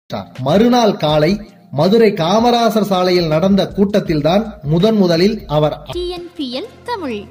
மறுநாள் காலை மதுரை காமராசர் சாலையில் நடந்த கூட்டத்தில்தான் முதன் முதலில் அவர் டிஎன்பிஎல் தமிழ்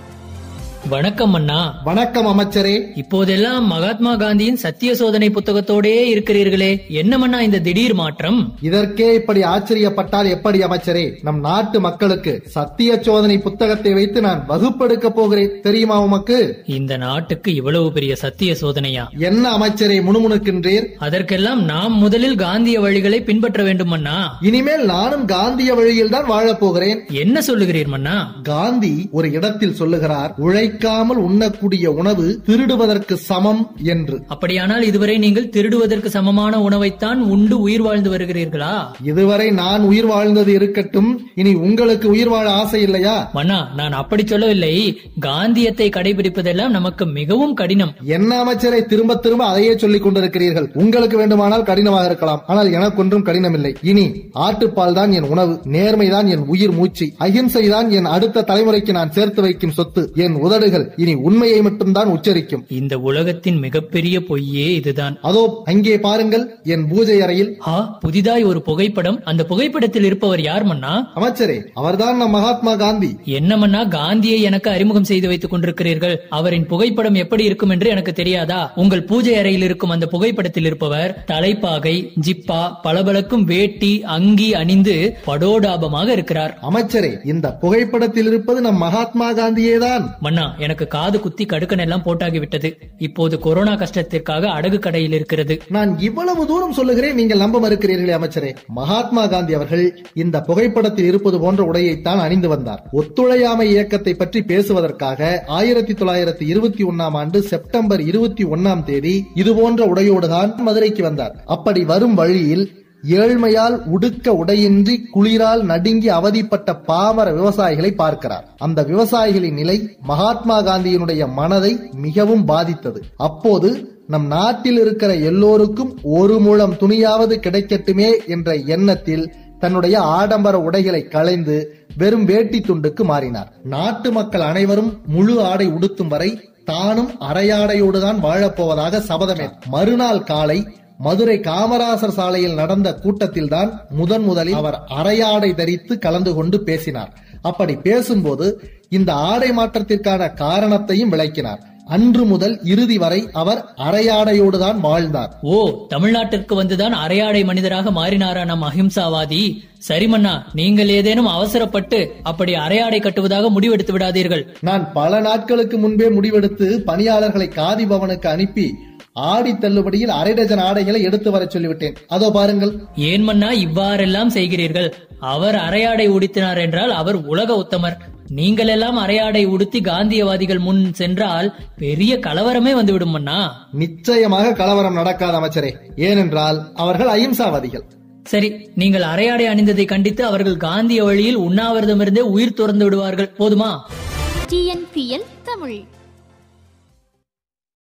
வணக்கம் அண்ணா வணக்கம் அமைச்சரே இப்போதெல்லாம் மகாத்மா காந்தியின் சத்திய சோதனை புத்தகத்தோடே இருக்கிறீர்களே என்னமண்ணா இந்த திடீர் மாற்றம் இதற்கே இப்படி ஆச்சரியப்பட்டால் எப்படி அமைச்சரே நம் நாட்டு மக்களுக்கு சத்திய சோதனை புத்தகத்தை வைத்து நான் வகுப்பெடுக்க போகிறேன் தெரியுமா உமக்கு இந்த நாட்டுக்கு இவ்வளவு பெரிய சத்திய சோதனையா என்ன அமைச்சரே முணுமுணுக்கின்றீர் அதற்கெல்லாம் நாம் முதலில் காந்திய வழிகளை பின்பற்ற வேண்டும் அண்ணா இனிமேல் நானும் காந்திய வழியில் தான் வாழப் போகிறேன் என்ன சொல்லுகிறீர் மன்னா காந்தி ஒரு இடத்தில் சொல்லுகிறார் உழைக்காமல் உண்ணக்கூடிய உணவு திருடுவதற்கு சமம் என்று அப்படியானால் இதுவரை நீங்கள் திருடுவதற்கு சமமான உணவைத்தான் உண்டு உயிர் வாழ்ந்து வருகிறீர்களா இதுவரை நான் உயிர் வாழ்ந்தது இருக்கட்டும் இனி உங்களுக்கு உயிர் வாழ ஆசை இல்லையா மன்னா நான் அப்படி சொல்லவில்லை காந்தியத்தை கடைபிடிப்பதெல்லாம் நமக்கு மிகவும் கடினம் என்ன அமைச்சரை திரும்ப திரும்ப அதையே சொல்லிக் கொண்டிருக்கிறீர்கள் உங்களுக்கு வேண்டுமானால் கடினமாக இருக்கலாம் ஆனால் எனக்கு ஒன்றும் கடினம் இல்லை இனி ஆட்டுப்பால் தான் என் உணவு நேர்மைதான் என் உயிர் மூச்சு அகிம்சை தான் என் அடுத்த தலைமுறைக்கு நான் சேர்த்து வைக்கும் சொத்து என் உதடுகள் இனி உண்மையை மட்டும்தான் உச்சரிக்கும் இந்த உலகத்தின் மிகப்பெரிய பொய்யே இதுதான் அதோ அங்கே பாருங்கள் என் பூஜை அறையில் ஆ புதிதாய் ஒரு புகைப்படம் அந்த புகைப்படத்தில் இருப்பவர் யார் மன்னா அமைச்சரே அவர்தான் நம் மகாத்மா காந்தி என்னமன்னா காந்தியை எனக்கு அறிமுகம் செய்து வைத்துக் கொண்டிருக்கிறீர்கள் அவரின் புகைப்படம் எப்படி இருக்கும் என்று எனக்கு தெரியாதா உங்கள் பூஜை அறையில் இருக்கும் அந்த புகைப்படத்தில் இருப்பவர் தலைப்பாகை ஜிப்பா பளபளக்கும் வேட்டி அங்கி அணிந்து படோடாபமாக இருக்கிறார் அமைச்சரே இந்த புகைப்படத்தில் இருப்பது நம் மகாத்மா காந்தியே தான் மன்னா எனக்கு காது குத்தி கடுக்கன் எல்லாம் போட்டாகிவிட்டது இப்போது கொரோனா கஷ்டத்திற்காக அடகு கடையில் இருக்கிறது நான் இவ்வளவு தூரம் சொல்லுகிறேன் நீங்கள் நம்ப மறுக்கிறீர்களே அமைச்சரே மகாத்மா காந்தி அவர்கள் இந்த புகைப்படத்தில் இருப்பது போன்ற உடையைத்தான் அணிந்து வந்தார் ஒத்துழையாமை இயக்கத்தை பற்றி பேசுவதற்காக ஆயிரத்தி தொள்ளாயிரத்தி இருபத்தி ஒன்னாம் ஆண்டு செப்டம்பர் இருபத்தி ஒன்னாம் தேதி இது போன்ற உடையோடுதான் மதுரைக்கு வந்தார் அப்படி வரும் வழியில் ஏழ்மையால் உடுக்க உடையின்றி குளிரால் நடுங்கி அவதிப்பட்ட பாமர விவசாயிகளை பார்க்கிறார் அந்த விவசாயிகளின் நிலை மகாத்மா காந்தியினுடைய மனதை மிகவும் பாதித்தது அப்போது நம் நாட்டில் இருக்கிற எல்லோருக்கும் ஒரு முழம் துணியாவது கிடைக்கட்டுமே என்ற எண்ணத்தில் தன்னுடைய ஆடம்பர உடைகளை களைந்து வெறும் வேட்டி துண்டுக்கு மாறினார் நாட்டு மக்கள் அனைவரும் முழு ஆடை உடுத்தும் வரை தானும் அரையாடையோடுதான் வாழப்போவதாக சபதமே மறுநாள் காலை மதுரை காமராசர் சாலையில் நடந்த கூட்டத்தில்தான் முதன் முதலில் அவர் அரையாடை தரித்து கலந்து கொண்டு பேசினார் அப்படி பேசும்போது இந்த ஆடை மாற்றத்திற்கான காரணத்தையும் விளக்கினார் அன்று முதல் இறுதி வரை அவர் அரையாடையோடுதான் வாழ்ந்தார் ஓ தமிழ்நாட்டிற்கு வந்துதான் அரையாடை மனிதராக மாறினாரா நம் அஹிம்சாவாதி சரி மன்னா நீங்கள் ஏதேனும் அவசரப்பட்டு அப்படி அரையாடை கட்டுவதாக முடிவெடுத்து விடாதீர்கள் நான் பல நாட்களுக்கு முன்பே முடிவெடுத்து பணியாளர்களை காதி பவனுக்கு அனுப்பி ஆடி தள்ளுபடியில் அரை டஜன் ஆடைகளை எடுத்து வர சொல்லிவிட்டேன் அதோ பாருங்கள் ஏன் மன்னா இவ்வாறெல்லாம் செய்கிறீர்கள் அவர் அரையாடை உடுத்தினார் என்றால் அவர் உலக உத்தமர் நீங்கள் எல்லாம் அரையாடை உடுத்தி காந்தியவாதிகள் முன் சென்றால் பெரிய கலவரமே வந்துவிடும் மன்னா நிச்சயமாக கலவரம் நடக்காத அமைச்சரே ஏனென்றால் அவர்கள் அகிம்சாவாதிகள் சரி நீங்கள் அரையாடை அணிந்ததை கண்டித்து அவர்கள் காந்திய வழியில் உண்ணாவிரதமிருந்தே உயிர் துறந்து விடுவார்கள் போதுமா டிஎன்பிஎல் தமிழ்